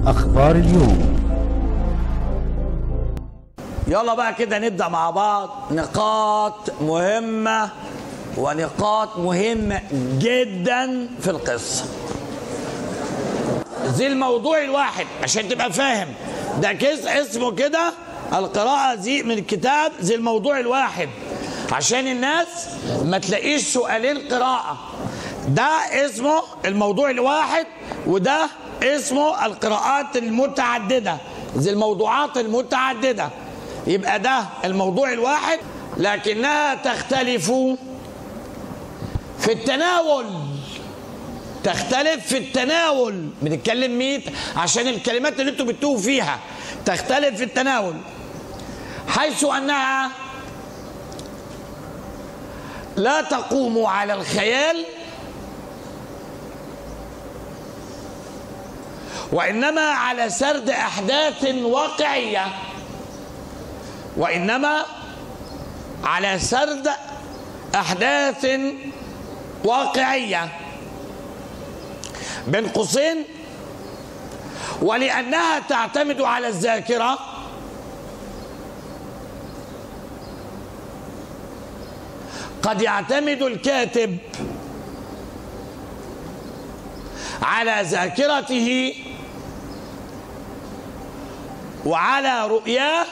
أخبار اليوم يلا بقى كده نبدأ مع بعض نقاط مهمة ونقاط مهمة جدا في القصة زي الموضوع الواحد عشان تبقى فاهم ده كيس اسمه كده القراءة زي من الكتاب زي الموضوع الواحد عشان الناس ما تلاقيش سؤالين قراءة ده اسمه الموضوع الواحد وده اسمه القراءات المتعددة زي الموضوعات المتعددة يبقى ده الموضوع الواحد لكنها تختلف في التناول تختلف في التناول بنتكلم ميت عشان الكلمات اللي انتوا بتتوه فيها تختلف في التناول حيث انها لا تقوم على الخيال وانما على سرد احداث واقعيه وانما على سرد احداث واقعيه بين قوسين ولانها تعتمد على الذاكره قد يعتمد الكاتب على ذاكرته وعلى رؤياه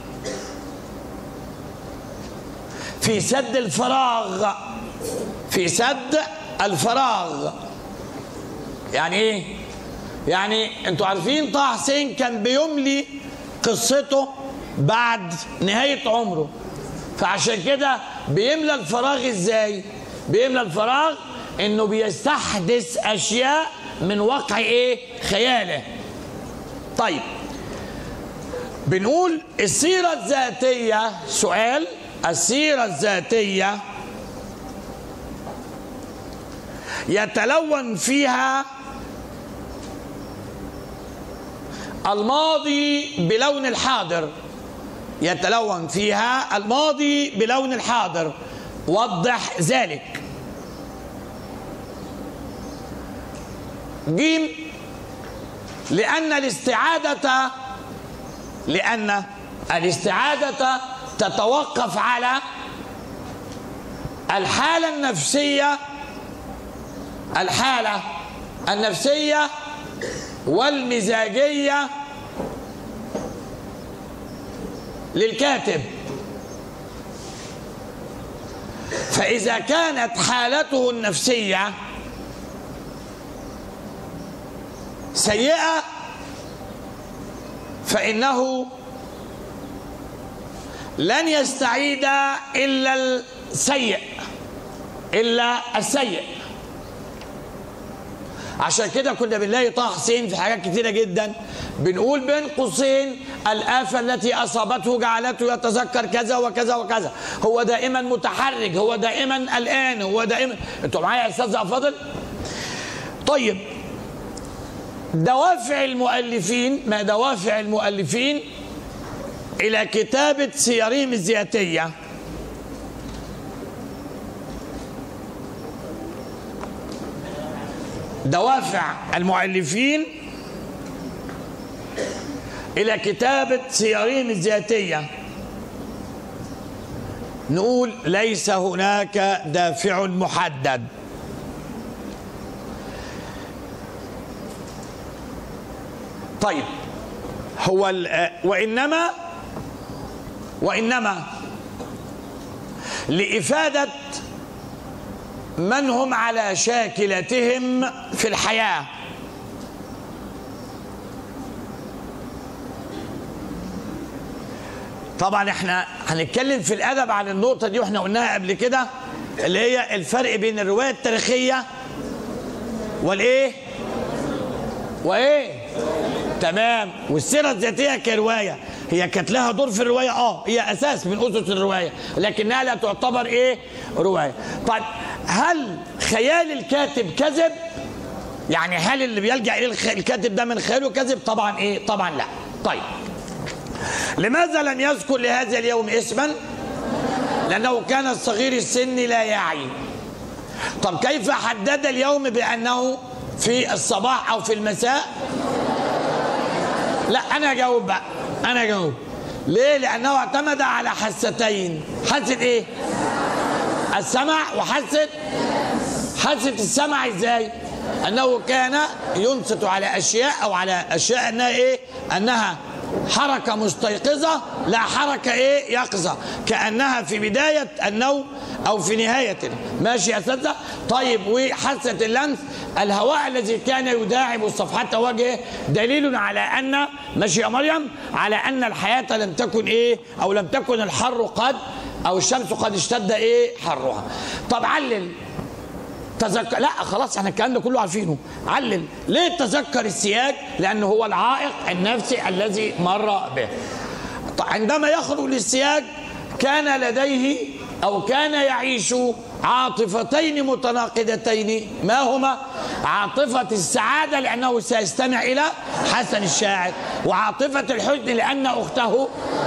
في سد الفراغ في سد الفراغ يعني ايه يعني انتوا عارفين طه حسين كان بيملي قصته بعد نهاية عمره فعشان كده بيملى الفراغ ازاي بيملى الفراغ انه بيستحدث اشياء من واقع ايه خياله طيب بنقول السيرة الذاتية سؤال السيرة الذاتية يتلون فيها الماضي بلون الحاضر يتلون فيها الماضي بلون الحاضر وضح ذلك جيم لأن الاستعادة لأن الاستعادة تتوقف على الحالة النفسية الحالة النفسية والمزاجية للكاتب فإذا كانت حالته النفسية سيئة فإنه لن يستعيد إلا السيء إلا السيء عشان كده كنا بنلاقي طه حسين في حاجات كتيرة جدا بنقول بين قوسين الآفة التي أصابته جعلته يتذكر كذا وكذا وكذا هو دائما متحرج هو دائما قلقان هو دائما انتوا معايا يا استاذ فاضل طيب دوافع المؤلفين ما دوافع المؤلفين إلى كتابة سيرهم الذاتية دوافع المؤلفين إلى كتابة سيرهم الذاتية نقول ليس هناك دافع محدد طيب هو وإنما وإنما لإفادة من هم على شاكلتهم في الحياة طبعا احنا هنتكلم في الأدب عن النقطة دي واحنا قلناها قبل كده اللي هي الفرق بين الرواية التاريخية والإيه وإيه تمام والسيرة الذاتية كرواية هي كانت لها دور في الرواية اه هي اساس من اسس الرواية لكنها لا تعتبر ايه رواية طيب هل خيال الكاتب كذب يعني هل اللي بيلجأ اليه الكاتب ده من خياله كذب طبعا ايه طبعا لا طيب لماذا لم يذكر لهذا اليوم اسما لانه كان صغير السن لا يعي طب كيف حدد اليوم بانه في الصباح او في المساء لا انا اجاوب بقى انا اجاوب ليه لانه اعتمد على حستين حاسه ايه السمع وحاسه حاسه السمع ازاي انه كان ينصت على اشياء او على اشياء انها ايه انها حركة مستيقظة لا حركة ايه يقظة كأنها في بداية النوم او في نهاية ماشي يا اساتذة طيب وحاسة اللمس الهواء الذي كان يداعب صفحة وجهه دليل على ان ماشي يا مريم على ان الحياة لم تكن ايه او لم تكن الحر قد او الشمس قد اشتد ايه حرها طب علل تذكر لا خلاص احنا الكلام ده كله عارفينه علل ليه تذكر السياج لانه هو العائق النفسي الذي مر به عندما يخرج للسياج كان لديه او كان يعيش عاطفتين متناقضتين ما هما عاطفة السعادة لأنه سيستمع إلى حسن الشاعر وعاطفة الحزن لأن أخته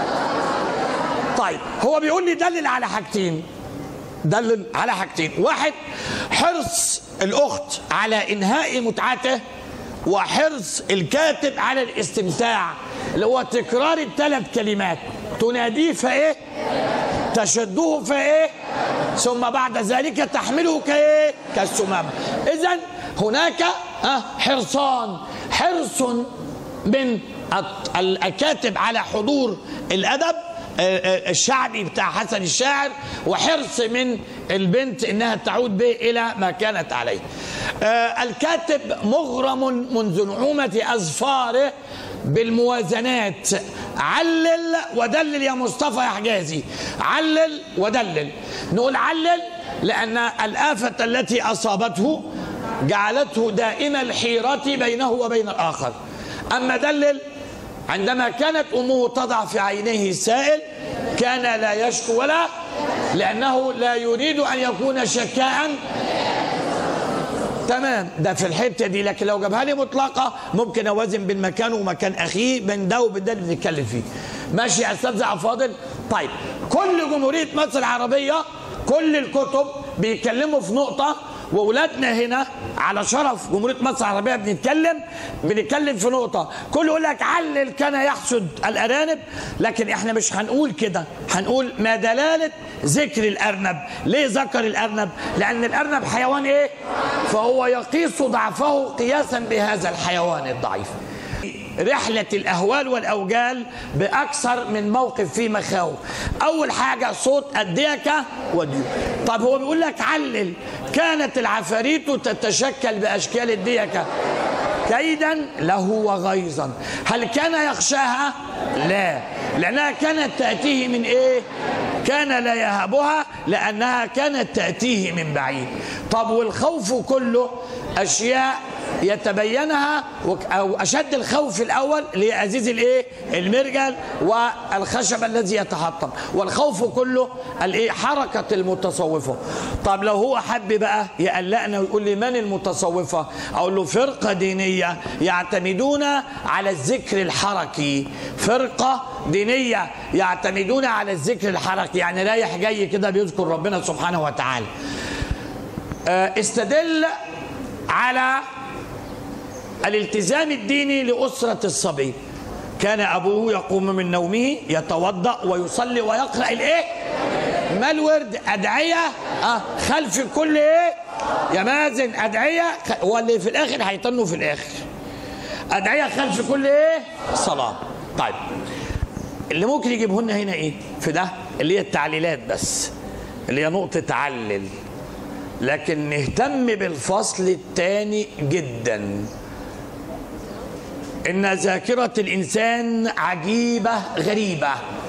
طيب هو بيقول لي دلل على حاجتين دلل على حاجتين واحد حرص الأخت على إنهاء متعته وحرص الكاتب على الاستمتاع اللي هو تكرار الثلاث كلمات تناديه فإيه تشده فإيه ثم بعد ذلك تحمله كإيه كالسمام إذا هناك حرصان حرص من الكاتب على حضور الأدب الشعبي بتاع حسن الشاعر وحرص من البنت انها تعود به الى ما كانت عليه الكاتب مغرم منذ نعومه اظفاره بالموازنات علل ودلل يا مصطفى يا حجازي علل ودلل نقول علل لان الافه التي اصابته جعلته دائم الحيره بينه وبين الاخر اما دلل عندما كانت امه تضع في عينيه السائل كان لا يشكو ولا لانه لا يريد ان يكون شكاء تمام ده في الحته دي لكن لو جابها لي مطلقه ممكن اوازن بين مكانه ومكان اخيه من ده وبين ده اللي بنتكلم فيه ماشي يا استاذ فاضل طيب كل جمهوريه مصر العربيه كل الكتب بيتكلموا في نقطه واولادنا هنا على شرف جمهوريه مصر العربيه بنتكلم بنتكلم في نقطه كل يقول لك علل كان يحسد الارانب لكن احنا مش هنقول كده هنقول ما دلاله ذكر الارنب ليه ذكر الارنب لان الارنب حيوان ايه فهو يقيس ضعفه قياسا بهذا الحيوان الضعيف رحلة الأهوال والأوجال بأكثر من موقف فيه مخاوف أول حاجة صوت الديكة وديو طب هو بيقول لك علل كانت العفاريت تتشكل بأشكال الديكة كيدا له وغيظا هل كان يخشاها لا لأنها كانت تأتيه من إيه كان لا يهابها لأنها كانت تأتيه من بعيد طب والخوف كله أشياء يتبينها او اشد الخوف الاول اللي هي ازيز الايه المرجل والخشب الذي يتحطم والخوف كله الايه حركه المتصوفه طب لو هو حب بقى يقلقنا ويقول لي من المتصوفه اقول له فرقه دينيه يعتمدون على الذكر الحركي فرقه دينيه يعتمدون على الذكر الحركي يعني رايح جاي كده بيذكر ربنا سبحانه وتعالى استدل على الالتزام الديني لأسرة الصبي كان أبوه يقوم من نومه يتوضأ ويصلي ويقرأ الإيه؟ ما الورد أدعية أه خلف كل إيه؟ يا مازن أدعية هو اللي في الآخر هيطنوا في الآخر أدعية خلف كل إيه؟ صلاة طيب اللي ممكن يجيبه لنا هنا إيه؟ في ده اللي هي التعليلات بس اللي هي نقطة علل لكن نهتم بالفصل الثاني جدا ان ذاكره الانسان عجيبه غريبه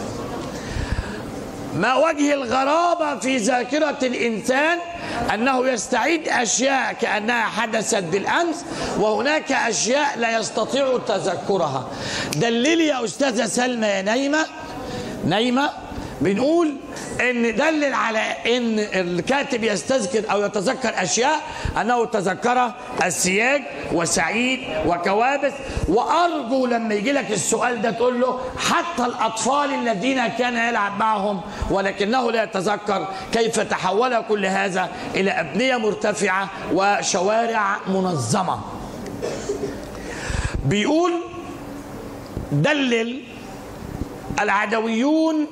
ما وجه الغرابه في ذاكره الانسان انه يستعيد اشياء كانها حدثت بالامس وهناك اشياء لا يستطيع تذكرها دللي يا استاذه سلمى يا نايمه نايمه بنقول ان دلل على ان الكاتب يستذكر او يتذكر اشياء انه تذكر السياج وسعيد وكوابس وارجو لما يجي لك السؤال ده تقول له حتى الاطفال الذين كان يلعب معهم ولكنه لا يتذكر كيف تحول كل هذا الى ابنيه مرتفعه وشوارع منظمه بيقول دلل العدويون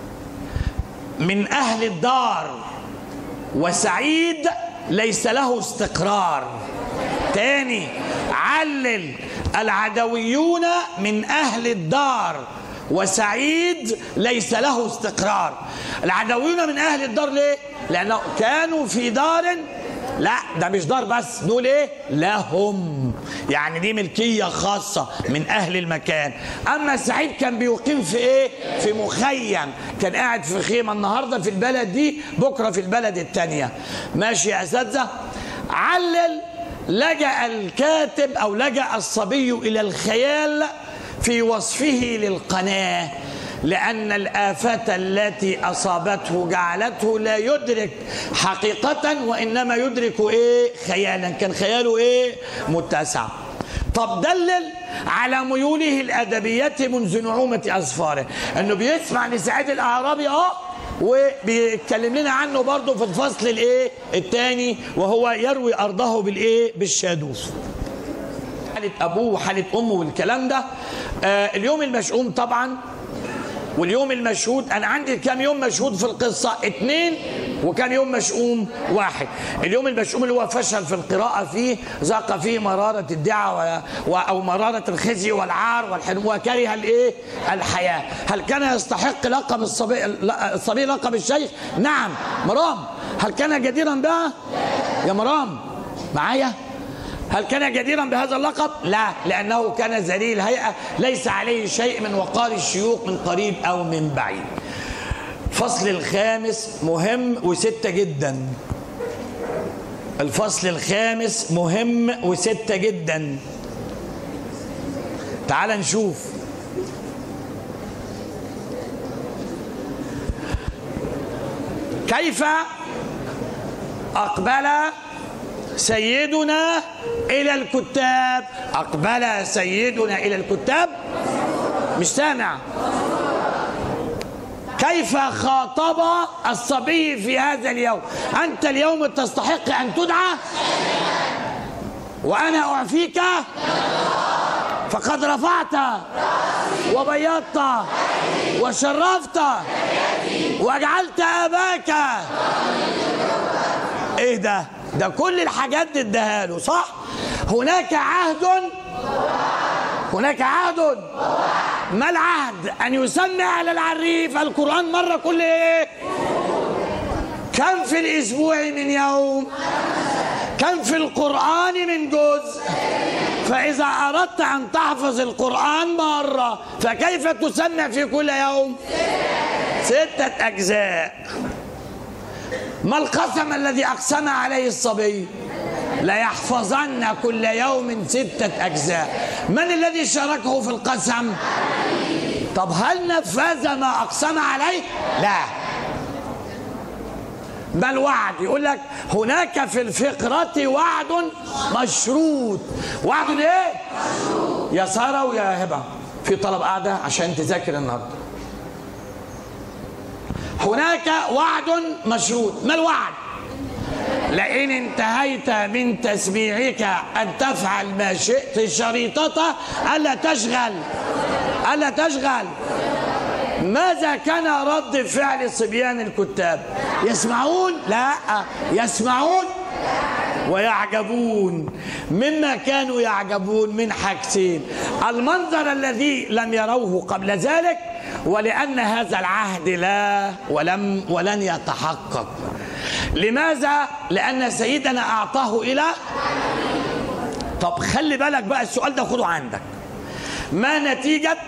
من أهل الدار وسعيد ليس له استقرار تاني علل العدويون من أهل الدار وسعيد ليس له استقرار العدويون من أهل الدار ليه؟ لأنه كانوا في دار لا ده مش دار بس نقول ايه لهم يعني دي ملكيه خاصه من اهل المكان اما سعيد كان بيقيم في ايه في مخيم كان قاعد في خيمه النهارده في البلد دي بكره في البلد الثانيه ماشي يا اساتذه علل لجا الكاتب او لجا الصبي الى الخيال في وصفه للقناه لأن الآفة التي أصابته جعلته لا يدرك حقيقة وإنما يدرك إيه خيالا كان خياله إيه متسع طب دلل على ميوله الأدبية منذ نعومة أظفاره إنه بيسمع لسعيد الأعرابي أه وبيتكلم لنا عنه برضه في الفصل الايه الثاني وهو يروي ارضه بالايه بالشادوس حاله ابوه وحاله امه والكلام ده آه اليوم المشؤوم طبعا واليوم المشهود انا عندي كام يوم مشهود في القصه اثنين وكان يوم مشؤوم واحد اليوم المشؤوم اللي هو فشل في القراءه فيه ذاق فيه مراره الدعاء و... او مراره الخزي والعار والحرم وكره الايه الحياه هل كان يستحق لقب الصبي الصبي لقب الشيخ نعم مرام هل كان جديرا بها يا مرام معايا هل كان جديرا بهذا اللقب؟ لا لأنه كان ذليل الهيئة ليس عليه شيء من وقار الشيوخ من قريب أو من بعيد الفصل الخامس مهم وستة جدا الفصل الخامس مهم وستة جدا تعال نشوف كيف أقبل سيدنا إلى الكتاب أقبل سيدنا إلى الكتاب مش سامع كيف خاطب الصبي في هذا اليوم أنت اليوم تستحق أن تدعى وأنا أعفيك فقد رفعت وبيضت وشرفت وجعلت أباك إيه ده ده كل الحاجات دي اداها له صح هناك عهد هناك عهد ما العهد ان يسمى على العريف القران مره كل ايه كم في الاسبوع من يوم كم في القران من جزء فاذا اردت ان تحفظ القران مره فكيف تسمع في كل يوم سته اجزاء ما القسم الذي أقسم عليه الصبي ليحفظن كل يوم ستة أجزاء من الذي شاركه في القسم طب هل نفذ ما أقسم عليه لا بل وعد يقول لك هناك في الفقرة وعد مشروط وعد ايه يا سارة ويا هبة في طلب قاعدة عشان تذاكر النهارده هناك وعد مشروط ما الوعد لئن انتهيت من تسبيحك أن تفعل ما شئت شريطة ألا تشغل ألا تشغل ماذا كان رد فعل صبيان الكتاب يسمعون لا يسمعون ويعجبون مما كانوا يعجبون من حاجتين المنظر الذي لم يروه قبل ذلك ولأن هذا العهد لا ولم ولن يتحقق لماذا؟ لأن سيدنا أعطاه إلى طب خلي بالك بقى السؤال ده خده عندك ما نتيجة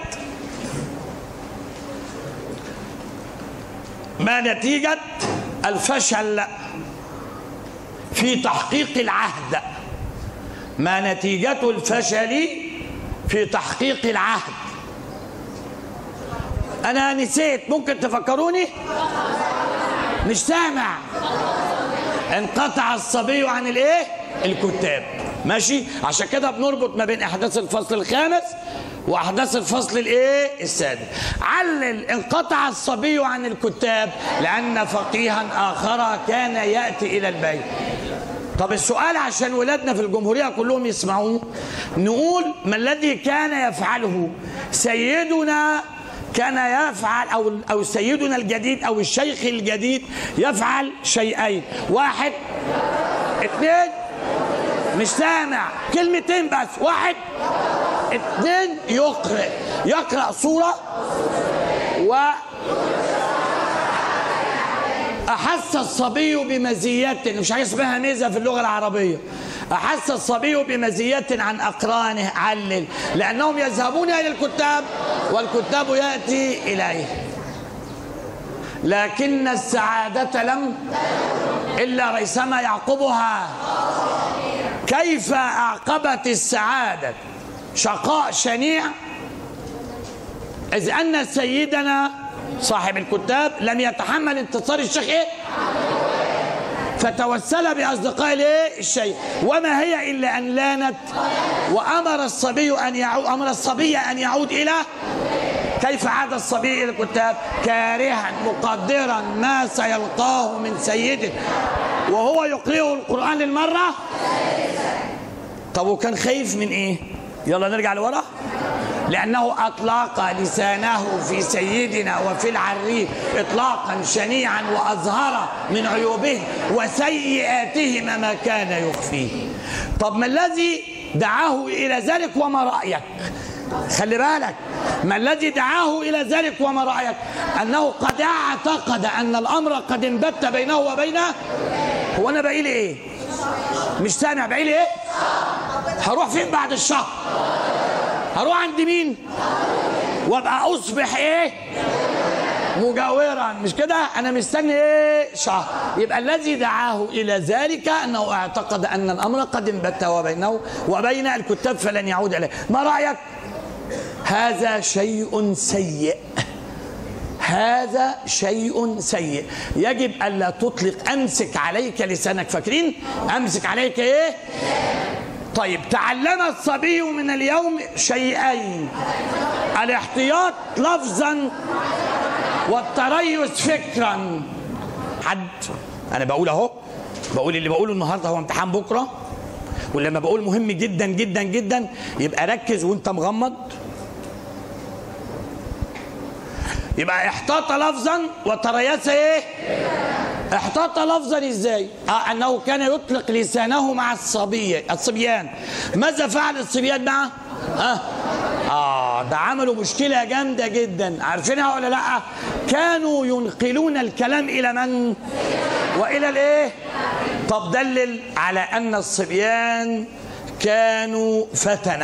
ما نتيجة الفشل في تحقيق العهد ما نتيجة الفشل في تحقيق العهد انا نسيت ممكن تفكروني مش سامع انقطع الصبي عن الايه الكتاب ماشي عشان كده بنربط ما بين احداث الفصل الخامس واحداث الفصل الايه السادس علل انقطع الصبي عن الكتاب لان فقيها اخر كان ياتي الى البيت طب السؤال عشان ولادنا في الجمهورية كلهم يسمعوه نقول ما الذي كان يفعله سيدنا كان يفعل او او سيدنا الجديد او الشيخ الجديد يفعل شيئين واحد اثنين مش سامع كلمتين بس واحد اثنين يقرأ يقرأ سورة و أحس الصبي بمزية مش حاجة اسمها ميزة في اللغة العربية أحس الصبي بمزية عن أقرانه علل لأنهم يذهبون إلى الكتاب والكتاب يأتي إليه لكن السعادة لم إلا ريثما يعقبها كيف أعقبت السعادة شقاء شنيع إذ أن سيدنا صاحب الكتاب لم يتحمل انتصار الشيخ إيه؟ فتوسل بأصدقاء الايه؟ الشيخ وما هي إلا أن لانت وأمر الصبي أن يعود أمر الصبي أن يعود إلى كيف عاد الصبي إلى الكتاب كارها مقدرا ما سيلقاه من سيده وهو يقرئه القرآن للمرة طب وكان خايف من إيه يلا نرجع لورا لأنه أطلق لسانه في سيدنا وفي العريف إطلاقا شنيعا وأظهر من عيوبه وسيئاتهما ما كان يخفيه طب ما الذي دعاه إلى ذلك وما رأيك خلي بالك ما الذي دعاه إلى ذلك وما رأيك أنه قد اعتقد أن الأمر قد انبت بينه وبينه هو أنا بقيل إيه مش سامع بقيل إيه هروح فين بعد الشهر هروح عند مين وابقى اصبح ايه مجاورا مش كده انا مستني ايه شهر يبقى الذي دعاه الى ذلك انه اعتقد ان الامر قد انبت وبينه وبين الكتاب فلن يعود اليه ما رايك هذا شيء سيء هذا شيء سيء يجب الا تطلق امسك عليك لسانك فاكرين امسك عليك ايه طيب تعلم الصبي من اليوم شيئين الاحتياط لفظا والتريث فكرا حد انا بقول اهو بقول اللي بقوله النهارده هو امتحان بكره ولما بقول مهم جدا جدا جدا يبقى ركز وانت مغمض يبقى احتاط لفظا وتريث ايه احتاط لفظا ازاي آه انه كان يطلق لسانه مع الصبي الصبيان ماذا فعل الصبيان معه ها آه ده عملوا مشكلة جامدة جدا عارفينها ولا لا كانوا ينقلون الكلام إلى من وإلى الإيه طب دلل على أن الصبيان كانوا فتنة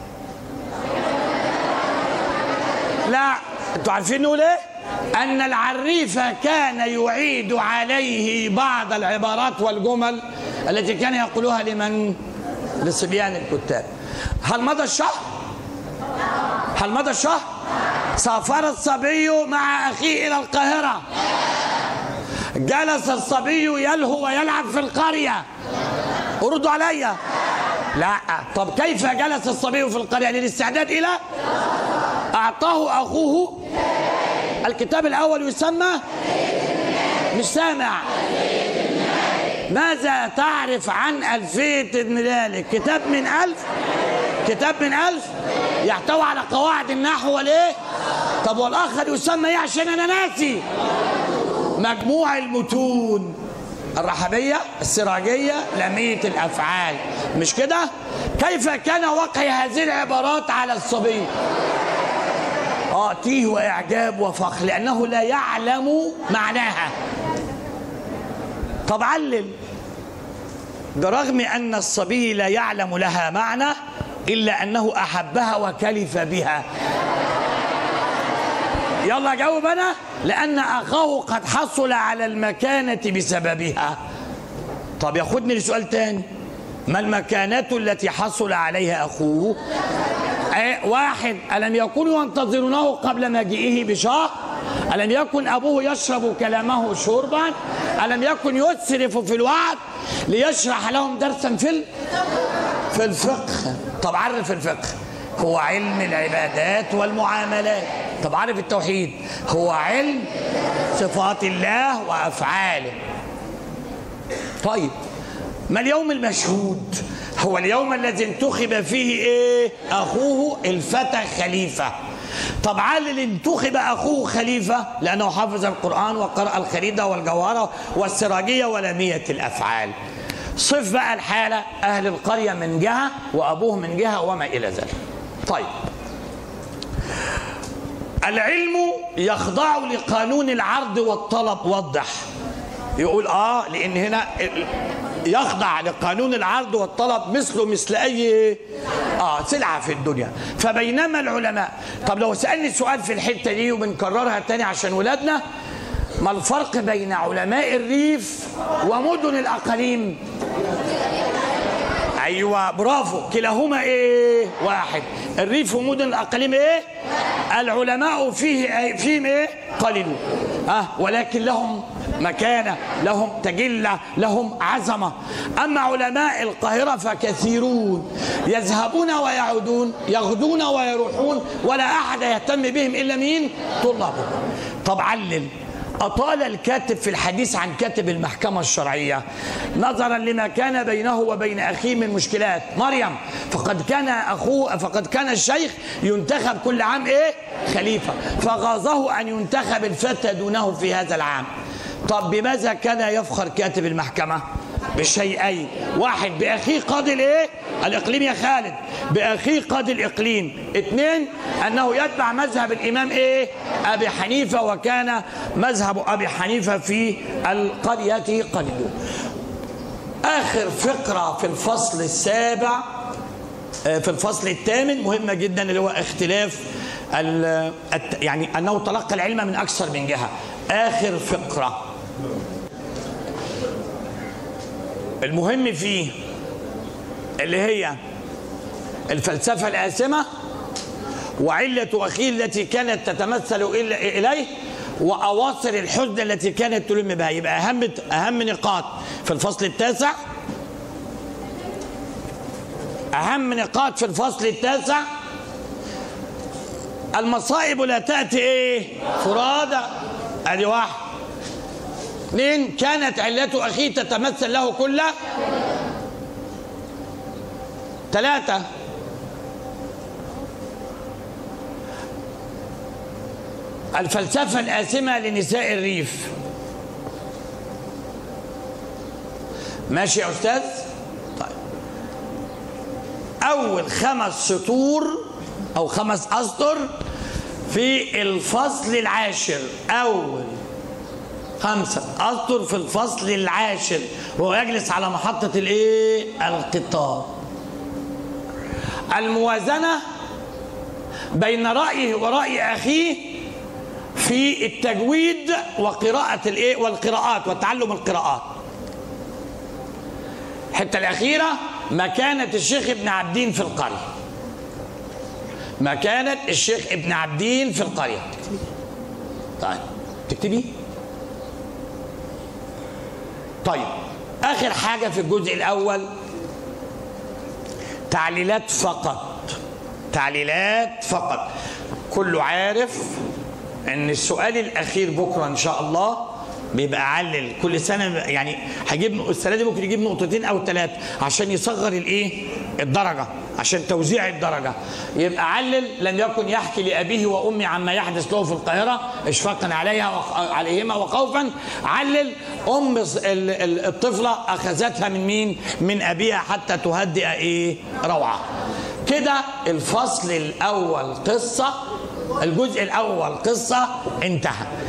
لا انتوا عارفين نقول ايه أن العريف كان يعيد عليه بعض العبارات والجمل التي كان يقولها لمن لصبيان الكتاب هل مضى الشهر هل مضى الشهر سافر الصبي مع أخيه إلى القاهرة جلس الصبي يلهو ويلعب في القرية ردوا عليا لا طب كيف جلس الصبي في القرية للاستعداد إلى أعطاه أخوه الكتاب الأول يسمى مش سامع ماذا تعرف عن ألفية ابن مالك كتاب من ألف كتاب من ألف يحتوي على قواعد النحو والإيه طب والآخر يسمى إيه عشان أنا ناسي مجموع المتون الرحبية السراجية لمية الأفعال مش كده كيف كان وقع هذه العبارات على الصبي اه تيه واعجاب وفخر لانه لا يعلم معناها طب علل برغم ان الصبي لا يعلم لها معنى الا انه احبها وكلف بها يلا جاوب انا لان اخاه قد حصل على المكانه بسببها طب ياخدني لسؤال تاني ما المكانة التي حصل عليها أخوه واحد ألم يكونوا ينتظرونه قبل مجيئه بشهر ألم يكن أبوه يشرب كلامه شربا ألم يكن يسرف في الوعد ليشرح لهم درسا في في الفقه طب عرف الفقه هو علم العبادات والمعاملات طب عارف التوحيد هو علم صفات الله وأفعاله طيب ما اليوم المشهود هو اليوم الذي انتخب فيه ايه اخوه الفتى خليفه طب علل انتخب اخوه خليفه لانه حفظ القران وقرا الخريده والجوهره والسراجيه ولميه الافعال صف بقى الحاله اهل القريه من جهه وابوه من جهه وما الى ذلك طيب العلم يخضع لقانون العرض والطلب وضح يقول اه لان هنا يخضع لقانون العرض والطلب مثله مثل اي اه سلعه في الدنيا فبينما العلماء طب لو سالني سؤال في الحته دي وبنكررها تاني عشان ولادنا ما الفرق بين علماء الريف ومدن الاقاليم ايوه برافو كلاهما ايه واحد الريف ومدن الاقاليم ايه العلماء فيه فيهم ايه قليلون اه ولكن لهم مكانه لهم تجله لهم عظمه اما علماء القاهره فكثيرون يذهبون ويعودون يغدون ويروحون ولا احد يهتم بهم الا مين طلابهم طب علل أطال الكاتب في الحديث عن كاتب المحكمة الشرعية نظرا لما كان بينه وبين أخيه من مشكلات مريم فقد كان أخوه فقد كان الشيخ ينتخب كل عام إيه خليفة فغاظه أن ينتخب الفتى دونه في هذا العام طب بماذا كان يفخر كاتب المحكمة بشيئين واحد بأخيه قاضي الايه الإقليم يا خالد بأخيه قاضي الإقليم اثنين أنه يتبع مذهب الإمام إيه أبي حنيفة وكان مذهب أبي حنيفة في القرية قليل آخر فقرة في الفصل السابع في الفصل الثامن مهمة جدا اللي هو اختلاف يعني أنه تلقى العلم من أكثر من جهة آخر فقرة المهم فيه اللي هي الفلسفة الآسمة وعلة أخيه التي كانت تتمثل إليه وأواصر الحزن التي كانت تلم بها يبقى أهم أهم نقاط في الفصل التاسع أهم نقاط في الفصل التاسع المصائب لا تأتي إيه فرادى أدي واحد اثنين كانت علة أخيه تتمثل له كلها ثلاثة الفلسفة الآسمة لنساء الريف ماشي يا أستاذ طيب أول خمس سطور أو خمس أسطر في الفصل العاشر أول خمسة أسطر في الفصل العاشر وهو يجلس على محطة الإيه؟ القطار الموازنة بين رأيه ورأي أخيه في التجويد وقراءة الإيه؟ والقراءات وتعلم القراءات الحتة الأخيرة مكانة الشيخ ابن عبدين في القرية مكانة الشيخ ابن عبدين في القرية طيب تكتبي طيب آخر حاجة في الجزء الأول تعليلات فقط تعليلات فقط كله عارف ان السؤال الاخير بكره ان شاء الله بيبقى علل كل سنه يعني هجيب السنه دي ممكن يجيب نقطتين او ثلاثه عشان يصغر الايه الدرجه عشان توزيع الدرجه يبقى علل لم يكن يحكي لابيه وامي عما يحدث له في القاهره اشفاقا عليها وخ... عليهما وخوفا علل ام الطفله اخذتها من مين من ابيها حتى تهدئ ايه روعه كده الفصل الاول قصه الجزء الاول قصه انتهى